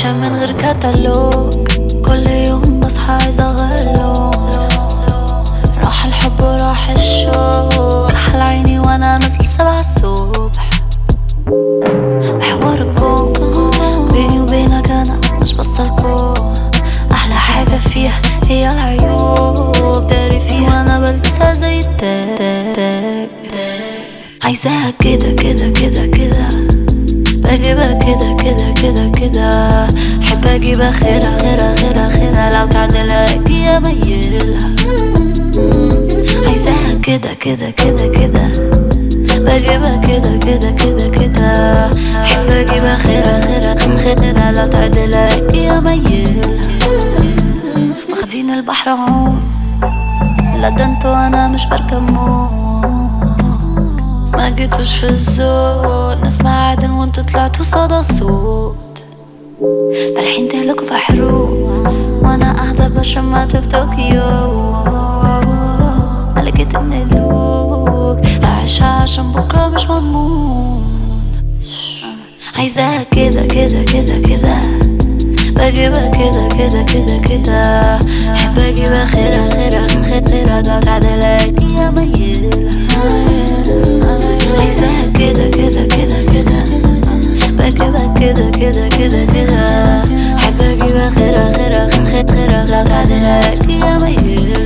عايشة من غير كتالوج كل يوم بصحى عايزة اغير راح الحب وراح الشوق كحل عيني وانا نازل سبعة الصبح محور الكون بيني وبينك انا مش بصلكوا احلى حاجة فيها هي العيوب داري فيها انا بلبسها زي التاج عايزاها كده كده كده كده بجيبها كده كده كده كده حب اجيبها خيرها خيرها خيرها خيرها لو تعدلها اجي اميلها عايزاها كده كده كده كده بجيبها كده كده كده كده حب اجيبها خيرها خيرها خيرها لو تعدلها اجي اميلها واخدين البحر عوم لا ده انتوا انا مش بركب موج ما جيتوش في الذوق ناس معادن وانتوا طلعتوا صدى صوت رايحين تهلكوا في حروب وانا قاعدة بشمعت في طوكيو ملكة الملوك عايشة عشان بكرة مش مضمون عايزاها كده كده كده كده بجيبها كده كده كده كده حب اجيبها خيرها خيرها خيرها خيرها لو تعدلها يا ميلها عايزاها كده كده كده كده بجيبها كده كده كده كده حب اجيبها خيرها خيرها خيرها خيرها لو تعدلها يا ميلها